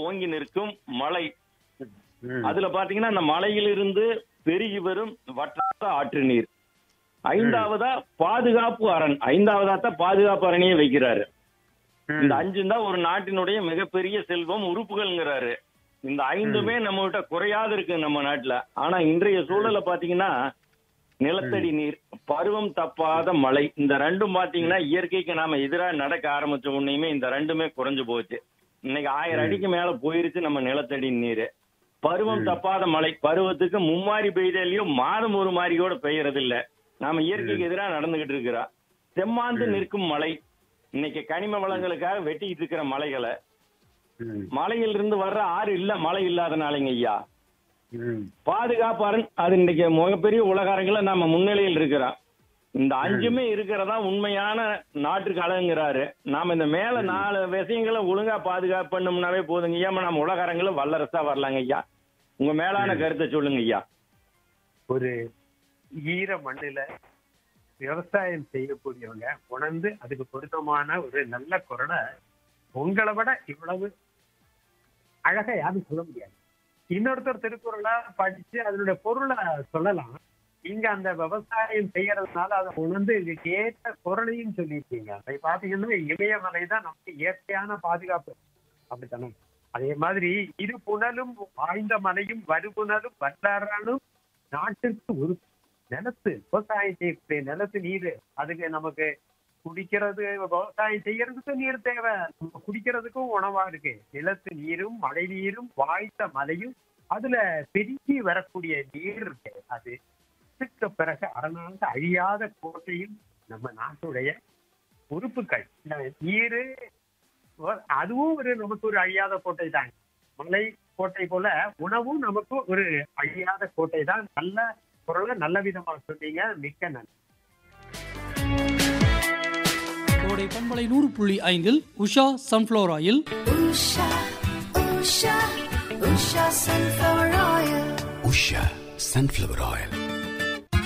ஓங்கி நிற்கும் மலை ம். அதுல பாத்தீங்கன்னா அந்த மலையிலிருந்து பெருகி வரும் வற்றாத ஆற்று நீர் ஐந்தாவதா பாதுகாப்பு அரண் ஐந்தாவதா தான் பாதுகாப்பு அரணையே வைக்கிறாரு ம். இந்த அஞ்சு தான் ஒரு நாட்டினுடைய மிகப்பெரிய செல்வம் உறுப்புகள்ங்கிறாரு இந்த ஐந்துமே நம்ம கிட்ட குறையாது இருக்கு நம்ம நாட்டுல ஆனா இன்றைய சூழல பாத்தீங்கன்னா நிலத்தடி நீர் பருவம் தப்பாத மழை இந்த ரெண்டும் பாத்தீங்கன்னா இயற்கைக்கு நாம எதிரா நடக்க ஆரம்பிச்ச உடனேயுமே இந்த ரெண்டுமே குறைஞ்சு போச்சு இன்னைக்கு ஆயிரம் அடிக்கு மேல போயிருச்சு நம்ம நிலத்தடி நீர் பருவம் தப்பாத மழை பருவத்துக்கு மும்மாரி பெய்தலையும் மாதம் ஒரு மாரி கூட பெய்யறது இல்ல நாம இயற்கைக்கு எதிராக நடந்துகிட்டு இருக்கிறா செம்மாந்து நிற்கும் மழை இன்னைக்கு கனிம வளங்களுக்காக வெட்டிக்கிட்டு இருக்கிற மலைகளை ம். மலையில இருந்து வர்ற ஆறு இல்ல மழை இல்லாதனாலங்க ஐயா ம். பாதுகாப்பாரன் அது இன்னைக்கு மிகப்பெரிய உலகாரங்கள நம்ம முன்னிலையில் இருக்கிறோம் இந்த அஞ்சுமே இருக்கிறதா உண்மையான நாட்டுக்கு அழகுங்கிறாரு நாம இந்த மேல நாலு விஷயங்களை ஒழுங்கா பாதுகாப்பு பண்ணோம்னாவே போதுங்க ஐயா நம்ம உலகாரங்கள வல்லரசா வரலாங்க ஐயா உங்க மேலான கருத்தை சொல்லுங்க ஐயா ஒரு ஈர மண்ணுல விவசாயம் செய்யக்கூடியவங்க உணர்ந்து அதுக்கு பொருத்தமான ஒரு நல்ல குரலை உங்களை விட இவ்வளவு அழகா யாரும் சொல்ல முடியாது இன்னொருத்தர் திருக்குறளை படிச்சு அதனுடைய பொருளை சொல்லலாம் இங்க அந்த விவசாயம் செய்யறதுனால அதை உணர்ந்து இதுக்கு ஏற்ற குரலையும் சொல்லியிருக்கீங்க அதை பாத்தீங்கன்னா இமயமலை தான் நமக்கு இயற்கையான பாதுகாப்பு அப்படித்தானே அதே மாதிரி இரு புனலும் வாய்ந்த மலையும் வருபுணலும் வல்லாரனும் நாட்டிற்கு ஒரு நிலத்து விவசாயம் செய்யக்கூடிய நிலத்து நீர் அதுக்கு நமக்கு குடிக்கிறது விவசாயம் செய்யறதுக்கு நீர் தேவை நம்ம குடிக்கிறதுக்கும் உணவா இருக்கு நிலத்து நீரும் மழை நீரும் வாய்ந்த மலையும் அதுல பெருகி வரக்கூடிய நீர் இருக்கு அது இதுக்கு பிறகு அரணாக அழியாத கோட்டையும் நம்ம நாட்டுடைய உறுப்புகள் இந்த நீரு வ- அதுவும் ஒரு நமக்கு ஒரு அழியாத கோட்டை தான் மலை கோட்டை போல உணவும் நமக்கு ஒரு அழியாத கோட்டை தான் நல்ல குரலை நல்ல விதமா சொன்னீங்க மிக்க நன்றி கோடை பண்பலை நூறு புள்ளி ஐந்தில் Usha sunflower oil Usha, Usha, Usha sunflower oil. Usha sunflower oil